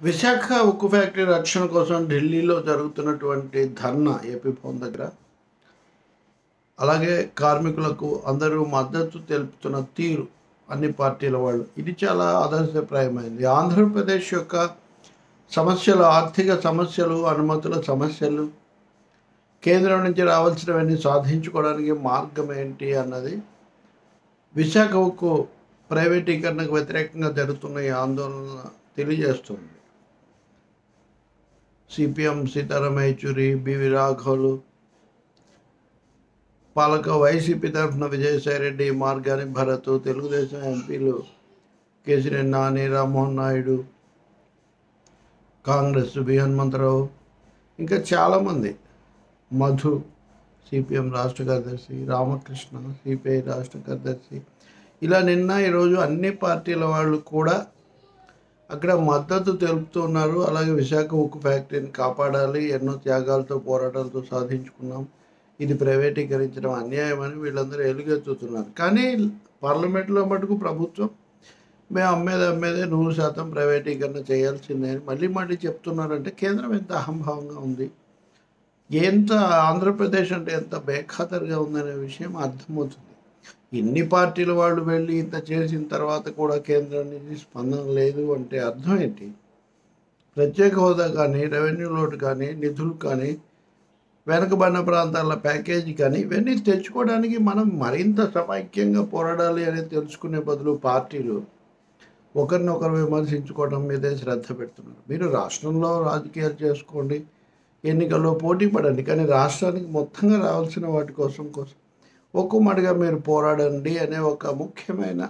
విశాఖ ఉక్కు ఫ్యాక్టరీ రక్షణ కోసం ఢిల్లీలో జరుగుతున్నటువంటి ధర్నా ఏపీ భవన్ దగ్గర అలాగే కార్మికులకు అందరూ మద్దతు తెలుపుతున్న తీరు అన్ని పార్టీల వాళ్ళు ఇది చాలా ఆదర్శప్రాయమైంది ఆంధ్రప్రదేశ్ యొక్క సమస్యలు ఆర్థిక సమస్యలు అనుమతుల సమస్యలు కేంద్రం నుంచి రావాల్సినవన్నీ సాధించుకోవడానికి మార్గం ఏంటి అన్నది విశాఖ ఉక్కు ప్రైవేటీకరణకు వ్యతిరేకంగా జరుగుతున్న ఈ ఆందోళన తెలియజేస్తుంది సిపిఎం సీతారాం యేచూరి బివి రాఘవులు పాలక వైసీపీ తరఫున విజయసాయిరెడ్డి మార్గాని భరత్ తెలుగుదేశం ఎంపీలు కేసినేని నాని రామ్మోహన్ నాయుడు కాంగ్రెస్ బి హనుమంతరావు ఇంకా చాలామంది మధు సిపిఎం రాష్ట్ర కార్యదర్శి రామకృష్ణ సిపిఐ రాష్ట్ర కార్యదర్శి ఇలా నిన్న ఈరోజు అన్ని పార్టీల వాళ్ళు కూడా అక్కడ మద్దతు తెలుపుతున్నారు అలాగే విశాఖ ఉక్కు ఫ్యాక్టరీని కాపాడాలి ఎన్నో త్యాగాలతో పోరాటాలతో సాధించుకున్నాం ఇది ప్రైవేటీకరించడం అన్యాయమని వీళ్ళందరూ ఎలుగెత్తుతున్నారు కానీ పార్లమెంట్లో మటుకు ప్రభుత్వం మేము అమ్మేది అమ్మేదే నూరు శాతం ప్రైవేటీకరణ చేయాల్సిందే అని మళ్ళీ మళ్ళీ చెప్తున్నారంటే కేంద్రం ఎంత అహంభావంగా ఉంది ఎంత ఆంధ్రప్రదేశ్ అంటే ఎంత బేఖాతరుగా ఉందనే విషయం అర్థమవుతుంది ఇన్ని పార్టీల వాళ్ళు వెళ్ళి ఇంత చేసిన తర్వాత కూడా కేంద్రం నుంచి స్పందన లేదు అంటే అర్థం ఏంటి ప్రత్యేక హోదా కానీ రెవెన్యూ లోటు కానీ నిధులు కానీ వెనకబడిన ప్రాంతాల ప్యాకేజీ కానీ ఇవన్నీ తెచ్చుకోవడానికి మనం మరింత సమైక్యంగా పోరాడాలి అనేది తెలుసుకునే బదులు పార్టీలు ఒకరినొకరు విమర్శించుకోవడం మీదే శ్రద్ధ పెడుతున్నారు మీరు రాష్ట్రంలో రాజకీయాలు చేసుకోండి ఎన్నికల్లో పోటీ పడండి కానీ రాష్ట్రానికి మొత్తంగా రావాల్సిన వాటి కోసం కోసం ఒక్కమ్మడిగా మీరు పోరాడండి అనే ఒక ముఖ్యమైన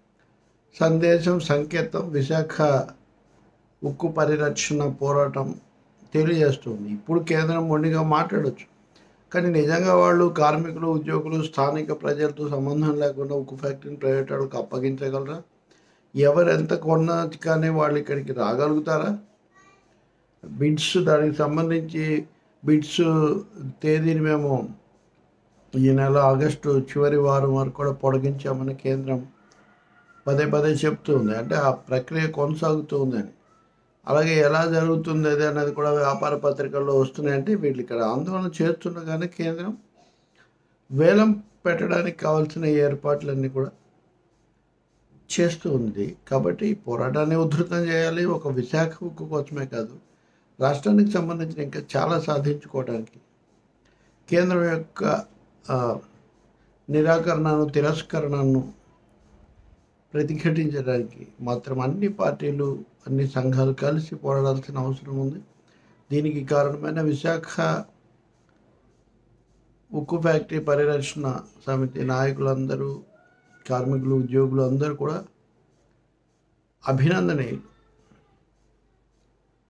సందేశం సంకేతం విశాఖ ఉక్కు పరిరక్షణ పోరాటం తెలియజేస్తుంది ఇప్పుడు కేంద్రం మొండిగా మాట్లాడొచ్చు కానీ నిజంగా వాళ్ళు కార్మికులు ఉద్యోగులు స్థానిక ప్రజలతో సంబంధం లేకుండా ఉక్కు ఫ్యాక్టరీని ప్రైవేట్ వాళ్ళకి అప్పగించగలరా ఎవరు ఎంత కొన్నా కానీ వాళ్ళు ఇక్కడికి రాగలుగుతారా బిడ్స్ దానికి సంబంధించి బిడ్స్ తేదీని మేము ఈ నెల ఆగస్టు చివరి వారం వరకు కూడా పొడిగించామని కేంద్రం పదే పదే చెప్తుంది అంటే ఆ ప్రక్రియ కొనసాగుతూ ఉందని అలాగే ఎలా జరుగుతుంది అది అనేది కూడా వ్యాపార పత్రికల్లో వస్తున్నాయంటే వీళ్ళు ఇక్కడ ఆందోళన చేస్తుండగానే కేంద్రం వేలం పెట్టడానికి కావాల్సిన ఏర్పాట్లన్నీ కూడా చేస్తూ ఉంది కాబట్టి ఈ పోరాటాన్ని ఉధృతం చేయాలి ఒక విశాఖ ఉక్కు కోసమే కాదు రాష్ట్రానికి సంబంధించిన ఇంకా చాలా సాధించుకోవడానికి కేంద్రం యొక్క ఆ, నిరాకరణను తిరస్కరణను ప్రతిఘటించడానికి మాత్రం అన్ని పార్టీలు అన్ని సంఘాలు కలిసి పోరాడాల్సిన అవసరం ఉంది దీనికి కారణమైన విశాఖ ఉక్కు ఫ్యాక్టరీ పరిరక్షణ సమితి నాయకులందరూ కార్మికులు ఉద్యోగులు అందరూ కూడా అభినందనీయులు